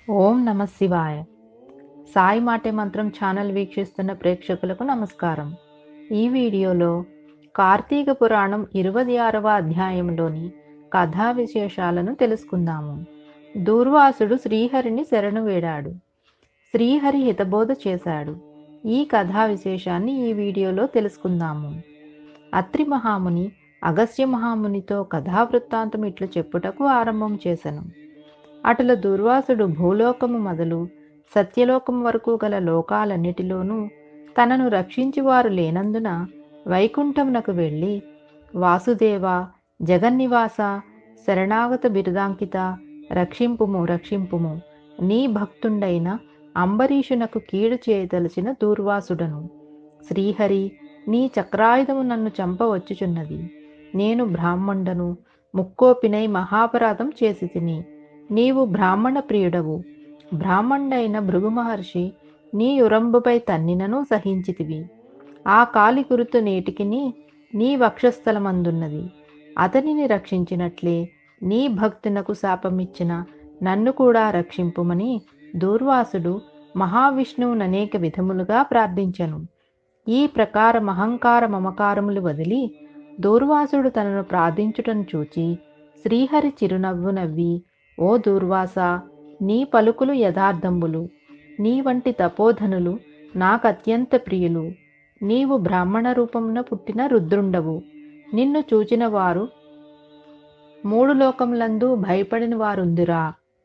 ఓం నమ శివాయ సాయి మాటే మంత్రం ఛానల్ వీక్షిస్తున్న ప్రేక్షకులకు నమస్కారం ఈ వీడియోలో కార్తీక పురాణం ఇరవై ఆరవ అధ్యాయంలోని కథా విశేషాలను తెలుసుకుందాము దూర్వాసుడు శ్రీహరిని శరణు వేడాడు శ్రీహరి హితబోధ చేశాడు ఈ కథా విశేషాన్ని ఈ వీడియోలో తెలుసుకుందాము అత్రి మహాముని అగస్త్య మహామునితో కథావృత్తాంతం ఇట్లు చెప్పుటకు ఆరంభం చేసెను అటుల దుర్వాసుడు భూలోకము మొదలు సత్యలోకం వరకు గల లోకాలన్నిటిలోనూ తనను రక్షించువారు లేనందున వైకుంఠమునకు వెళ్ళి వాసుదేవ జగన్నివాస శరణాగత బిరుదాంకిత రక్షింపుము రక్షింపుము నీ భక్తుండైన అంబరీషునకు కీడు చేయదలచిన దూర్వాసుడను శ్రీహరి నీ చక్రాయుధము నన్ను చంపవచ్చుచున్నది నేను బ్రాహ్మణుడను ముక్కోపినై మహాపరాధం చేసి తిని నీవు బ్రాహ్మణ ప్రియుడవు బ్రాహ్మణుడైన భృగు మహర్షి నీ ఉరంబుపై తన్నినను సహించితివి ఆ కాలి గురుతు నేటికిని నీ వక్షస్థలమందున్నది అతనిని రక్షించినట్లే నీ భక్తునకు శాపమిచ్చిన నన్ను కూడా రక్షింపుమని దూర్వాసుడు మహావిష్ణువును అనేక విధములుగా ప్రార్థించను ఈ ప్రకారం అహంకార మమకారములు వదిలి దూర్వాసుడు తనను ప్రార్థించుటను చూచి శ్రీహరి చిరునవ్వు నవ్వి ఓ దూర్వాస నీ పలుకులు యథార్థంబులు నీ వంటి తపోధనులు నాకు అత్యంత ప్రియులు నీవు బ్రాహ్మణ రూపమున పుట్టిన రుద్రుండవు నిన్ను చూచిన వారు మూడు లోకములందు భయపడిన వారుందిరా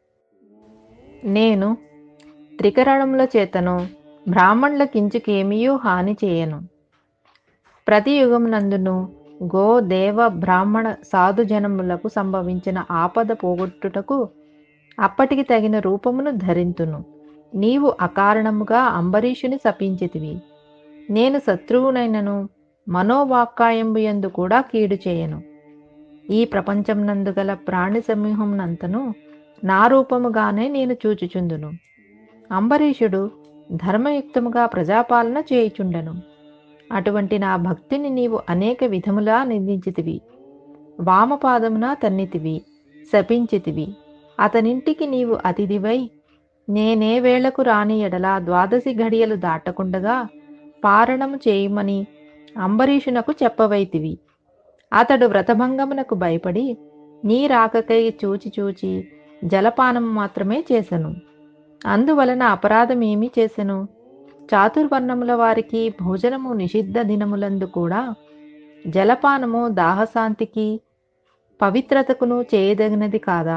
నేను త్రికరణముల చేతను బ్రాహ్మణుల కించుకేమియూ హాని చేయను ప్రతి యుగమునందును గో దేవ బ్రాహ్మణ సాధు జనములకు సంభవించిన ఆపద పోగొట్టుటకు అప్పటికి తగిన రూపమును ధరింతును నీవు అకారణముగా అంబరీషుని శపించితివి నేను శత్రువునైనను మనోవాక్కాయంబు యందు కూడా కీడు చేయను ఈ ప్రపంచం నందు గల ప్రాణి సమూహంనంతను నా రూపముగానే నేను చూచుచుందును అంబరీషుడు ధర్మయుక్తముగా ప్రజాపాలన చేయుచుండెను అటువంటి నా భక్తిని నీవు అనేక విధములా నిందించితివి వామపాదమున తన్నితివి శపించితివి అతనింటికి నీవు అతిథివై నేనే వేళకు రాని ఎడల ద్వాదశి ఘడియలు దాటకుండగా పారణము చేయమని అంబరీషునకు చెప్పవైతివి అతడు వ్రతభంగమునకు భయపడి నీ రాకకై చూచి చూచి జలపానం మాత్రమే చేసెను అందువలన అపరాధమేమి చేసెను చాతుర్వర్ణముల వారికి భోజనము నిషిద్ధ దినములందు కూడా జలపానము దాహశాంతికి పవిత్రతకును చేయదగినది కాదా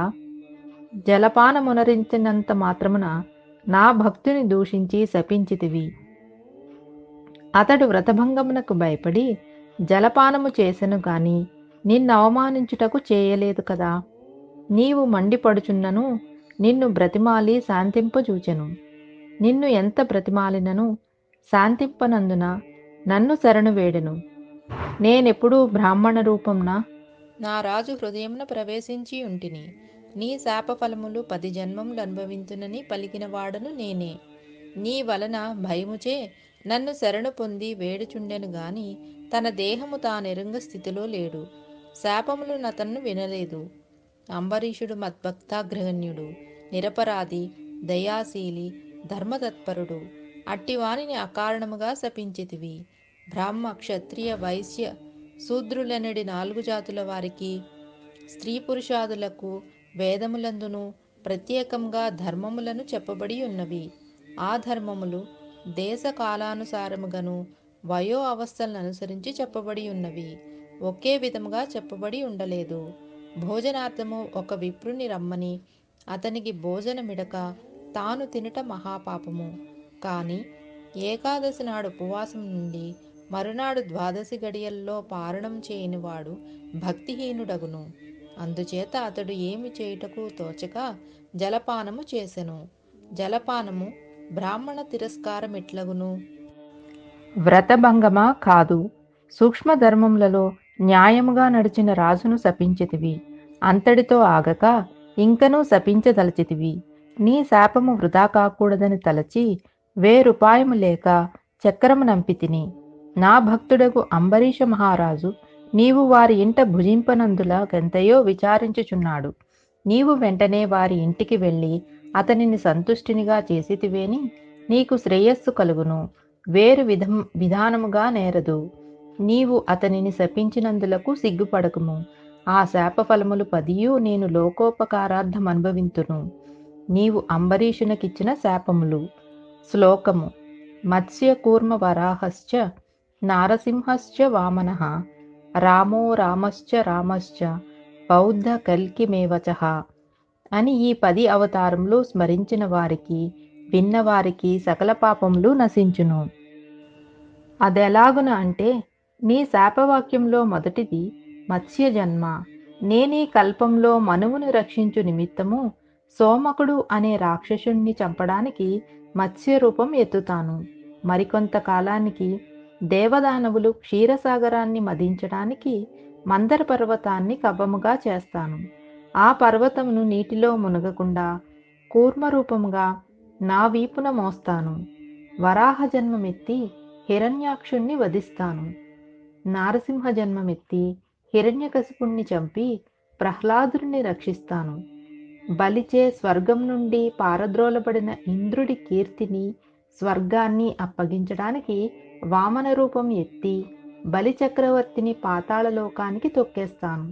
జలపానమునరించినంత మాత్రమున నా భక్తుని దూషించి శపించితివి అతడు వ్రతభంగమునకు భయపడి జలపానము చేసెను గాని నిన్ను అవమానించుటకు చేయలేదు కదా నీవు మండిపడుచున్నను నిన్ను బ్రతిమాలి శాంతింపజూచెను నిన్ను ఎంత బ్రతిమాలినను శాంతింపనందున నన్ను శరణు వేడెను నేనెప్పుడూ బ్రాహ్మణ రూపంన నా రాజు హృదయమున ప్రవేశించి ఉంటిని నీ శాప ఫలములు పది జన్మములు అనుభవించునని పలికిన వాడను నేనే నీ వలన భయముచే నన్ను శరణు పొంది వేడుచుండెను గాని తన దేహము తానెరుంగ స్థితిలో లేడు శాపములు నతన్ను వినలేదు అంబరీషుడు మద్భక్తాగ్రహణ్యుడు నిరపరాధి దయాశీలి ధర్మతత్పరుడు అట్టివానిని అకారణముగా శపించితివి బ్రాహ్మ క్షత్రియ వైశ్య శూద్రులనడి నాలుగు జాతుల వారికి స్త్రీ పురుషాదులకు వేదములందును ప్రత్యేకంగా ధర్మములను చెప్పబడి ఉన్నవి ఆ ధర్మములు దేశ కాలానుసారముగాను వయో అవస్థలను అనుసరించి చెప్పబడి ఉన్నవి ఒకే విధముగా చెప్పబడి ఉండలేదు భోజనార్థము ఒక విప్రుని రమ్మని అతనికి భోజనమిడక తాను తినట మహాపాపము కానీ ఏకాదశి నాడు ఉపవాసం నుండి మరునాడు ద్వాదశి గడియల్లో పారణం చేయనివాడు భక్తిహీనుడగును అందుచేత అతడు ఏమి చేయుటకు తోచక జలపానము చేసెను జలపానము బ్రాహ్మణ తిరస్కారం ఎట్లగును వ్రతభంగమా కాదు సూక్ష్మ ధర్మములలో న్యాయముగా నడిచిన రాజును శపించితివి అంతటితో ఆగక ఇంకనూ శపించదలచితివి నీ శాపము వృధా కాకూడదని తలచి వేరుపాయము లేక చక్రము నంపితిని నా భక్తుడగు అంబరీష మహారాజు నీవు వారి ఇంట భుజింపనందుల గంతయో విచారించుచున్నాడు నీవు వెంటనే వారి ఇంటికి వెళ్ళి అతనిని సంతుష్టినిగా చేసితివేని నీకు శ్రేయస్సు కలుగును వేరు విధం విధానముగా నేరదు నీవు అతనిని శపించినందులకు సిగ్గుపడకుము ఆ శాప ఫలములు పదియు నేను లోకోపకారార్థం అనుభవింతును నీవు అంబరీషునకిచ్చిన శాపములు శ్లోకము మత్స్య కూర్మ వరాహశ్చ నారసింహశ్చ వామన రామో రామశ్చ రామశ్చ బౌద్ధ కల్కిమేవచ అని ఈ పది అవతారములు స్మరించిన వారికి విన్నవారికి సకల పాపములు నశించును అదెలాగున అంటే నీ శాపవాక్యంలో మొదటిది మత్స్య జన్మ నేనీ కల్పంలో మనువును రక్షించు నిమిత్తము సోమకుడు అనే రాక్షసుణ్ణి చంపడానికి మత్స్య రూపం ఎత్తుతాను మరికొంత కాలానికి దేవదానవులు క్షీరసాగరాన్ని మదించడానికి మందర పర్వతాన్ని కవ్వముగా చేస్తాను ఆ పర్వతమును నీటిలో మునగకుండా కూర్మరూపముగా నా వీపున మోస్తాను వరాహ జన్మమెత్తి హిరణ్యాక్షుణ్ణి వధిస్తాను నారసింహ జన్మమెత్తి హిరణ్యకశిపుణ్ణి చంపి ప్రహ్లాదుని రక్షిస్తాను బలిచే స్వర్గం నుండి పారద్రోలబడిన ఇంద్రుడి కీర్తిని స్వర్గాన్ని అప్పగించడానికి వామన రూపం ఎత్తి బలి చక్రవర్తిని పాతాళ లోకానికి తొక్కేస్తాను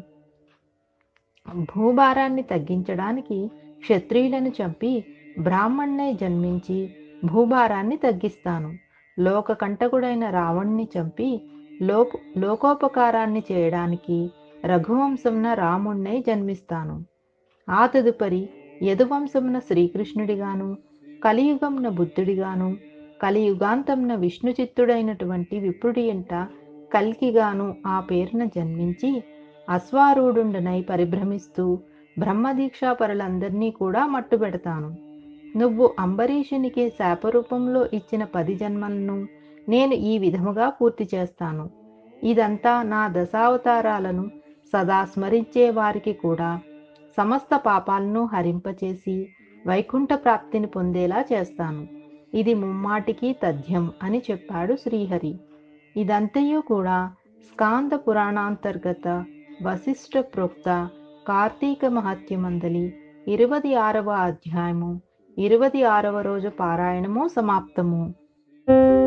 భూభారాన్ని తగ్గించడానికి క్షత్రియులను చంపి బ్రాహ్మణ్ణై జన్మించి భూభారాన్ని తగ్గిస్తాను లోకకంటకుడైన రావణ్ణి చంపి లోక లోకోపకారాన్ని చేయడానికి రఘువంశంన రాముణ్ణై జన్మిస్తాను ఆ తదుపరి యదువంశమున శ్రీకృష్ణుడిగాను కలియుగంన బుద్ధుడిగాను కలియుగాంతంన విష్ణు చిత్తుడైనటువంటి విప్రుడి ఎంట కల్కిగాను ఆ పేరున జన్మించి అశ్వారూఢుండనై పరిభ్రమిస్తూ బ్రహ్మదీక్షాపరులందరినీ కూడా మట్టుబెడతాను నువ్వు అంబరీషునికి శాపరూపంలో ఇచ్చిన పది జన్మలను నేను ఈ విధముగా పూర్తి చేస్తాను ఇదంతా నా దశావతారాలను సదా స్మరించే వారికి కూడా సమస్త పాపాలను హరింపచేసి వైకుంఠ ప్రాప్తిని పొందేలా చేస్తాను ఇది ముమ్మాటికి తథ్యం అని చెప్పాడు శ్రీహరి ఇదంతయు కూడా స్కాంద పురాణాంతర్గత వశిష్ఠ ప్రోక్త కార్తీక మహత్యమందలి ఇరవది ఆరవ అధ్యాయము ఇరవది ఆరవ రోజు పారాయణము సమాప్తము